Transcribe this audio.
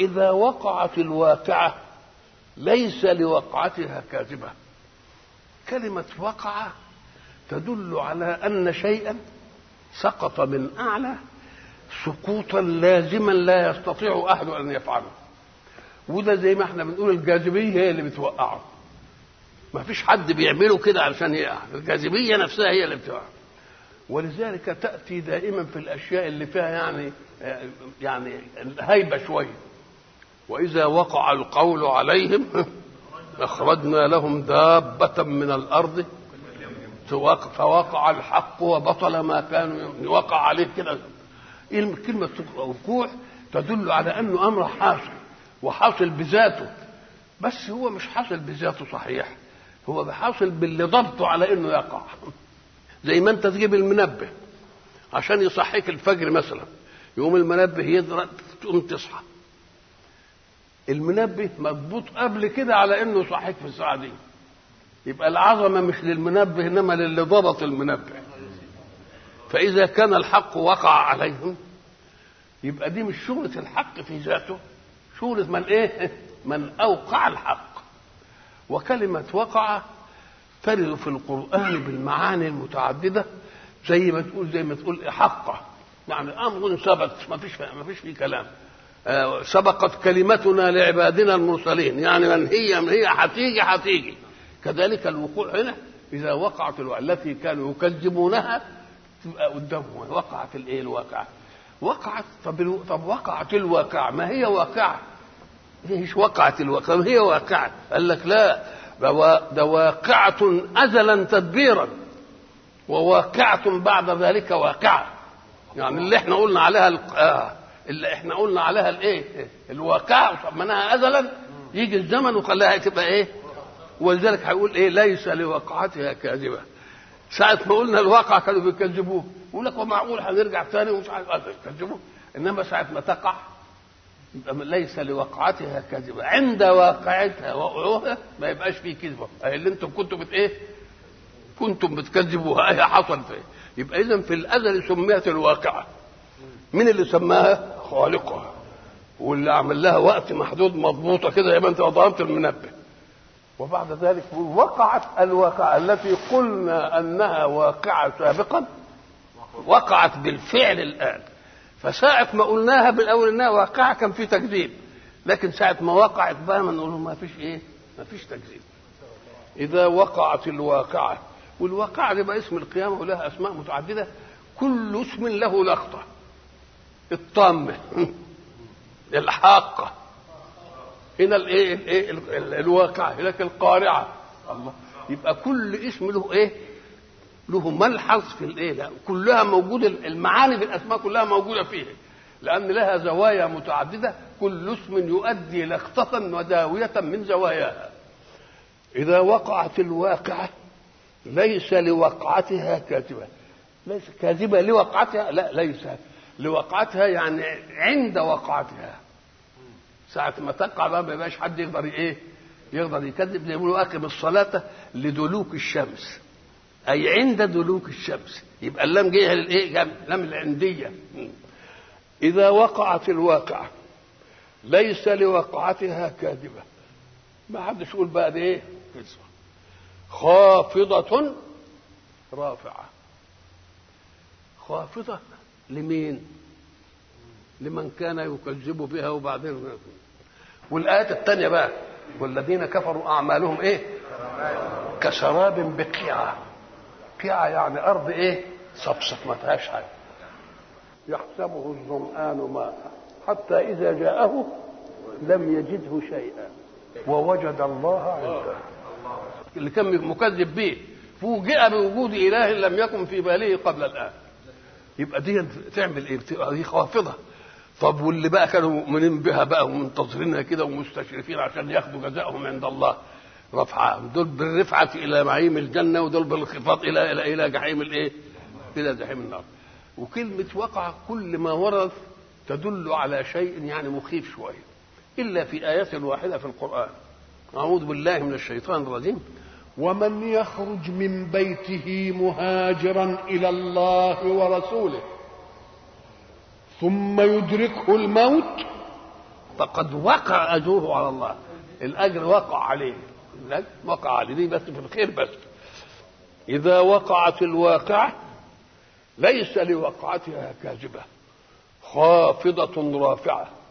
إذا وقعت الواقعة ليس لوقعتها كاذبة كلمة وقع تدل على أن شيئا سقط من أعلى سقوطا لازما لا يستطيع أحد أن يفعله وده زي ما احنا بنقول الجاذبية هي اللي بتوقعه ما فيش حد بيعمله كده علشان يقع الجاذبية نفسها هي اللي بتوقع ولذلك تأتي دائما في الأشياء اللي فيها يعني يعني هيبة شوية وإذا وقع القول عليهم أخرجنا لهم دابة من الأرض فوقع الحق وبطل ما كانوا وقع عليه كده كلمة وقوع تدل على أنه أمر حاصل وحاصل بذاته بس هو مش حاصل بذاته صحيح هو حاصل باللي ضبطه على انه يقع زي ما انت تجيب المنبه عشان يصحيك الفجر مثلا يقوم المنبه يضرب تقوم تصحى المنبه مضبوط قبل كده على انه يصحيك في الساعه دي يبقى العظمه مش للمنبه انما للي ضبط المنبه فاذا كان الحق وقع عليهم يبقى دي مش شغله الحق في ذاته شغله من ايه من اوقع الحق وكلمه وقع ترد في القران بالمعاني المتعدده زي ما تقول زي ما تقول حقه يعني امر ثبت ما فيش ما فيش فيه كلام آه سبقت كلمتنا لعبادنا المرسلين يعني من هي من هي هتيجي هتيجي كذلك الوقوع هنا اذا وقعت التي كانوا يكذبونها تبقى قدامهم وقعت الايه الواقعه وقعت طب طب وقعت الواقعه ما هي واقعه ايش وقعت الواقعه ما هي واقعه قال لك لا ده واقعه ازلا تدبيرا وواقعه بعد ذلك واقعه يعني اللي احنا قلنا عليها اللي احنا قلنا عليها الايه الواقعه وسميناها ازلا يجي الزمن وخلاها تبقى ايه ولذلك هيقول ايه ليس لوقعتها كاذبه ساعة ما قلنا الواقع كانوا بيكذبوه يقول لك ومعقول هنرجع تاني ومش عارف يكذبوه انما ساعة ما تقع ليس لوقعتها كذبة عند واقعتها وقعوها ما يبقاش فيه كذبة أي اللي انتم كنتم بت ايه كنتم بتكذبوها ايه حصلت ايه يبقى اذا في الازل سميت الواقعة مين اللي سماها خالقها واللي عمل لها وقت محدود مضبوطة كده زي ما انت ضربت المنبه وبعد ذلك وقعت الواقعة التي قلنا أنها واقعة سابقا وقعت بالفعل الآن فساعة ما قلناها بالأول أنها واقعة كان في تكذيب لكن ساعة ما وقعت بقى ما نقول ما فيش إيه ما فيش تكذيب إذا وقعت الواقعة والواقعة دي بقى اسم القيامة ولها أسماء متعددة كل اسم له لقطة الطامة الحاقة هنا الايه الايه الواقعه هناك القارعه الله يبقى كل اسم له ايه له ملحظ في الايه لا كلها موجوده المعاني في الاسماء كلها موجوده فيه لان لها زوايا متعدده كل اسم يؤدي لقطه وداويه من زواياها اذا وقعت الواقعه ليس لوقعتها كاذبه ليس كاذبه لوقعتها لا ليس لوقعتها يعني عند وقعتها ساعة ما تقع بقى ما يبقاش حد يقدر ايه؟ يقدر يكذب زي يقولوا اقم الصلاة لدلوك الشمس. أي عند دلوك الشمس، يبقى اللام جاية للايه؟ لام العندية. إذا وقعت الواقعة ليس لوقعتها كاذبة. ما حدش يقول بقى دي ايه؟ خافضة رافعة. خافضة لمين؟ لمن كان يكذب بها وبعدين والآيات الثانية بقى والذين كفروا أعمالهم إيه؟ كسراب بقيعة قيعة يعني أرض إيه؟ صفصف ما فيهاش حاجة يحسبه الظمآن ماء حتى إذا جاءه لم يجده شيئا ووجد الله عنده اللي كان مكذب به فوجئ بوجود إله لم يكن في باله قبل الآن يبقى دي تعمل ايه؟ دي خافضه طب واللي بقى كانوا مؤمنين بها بقى ومنتظرينها كده ومستشرفين عشان ياخدوا جزاءهم عند الله رفعهم دول بالرفعة إلى نعيم الجنة ودول بالانخفاض إلى إلى إلى جحيم الإيه؟ إلى جحيم النار. وكلمة وقع كل ما ورد تدل على شيء يعني مخيف شوية إلا في آية واحدة في القرآن. أعوذ بالله من الشيطان الرجيم ومن يخرج من بيته مهاجرا إلى الله ورسوله ثم يدركه الموت فقد وقع اجره على الله الاجر وقع عليه الأجر وقع عليه دي بس في الخير بس اذا وقعت الواقعه ليس لوقعتها كاذبه خافضه رافعه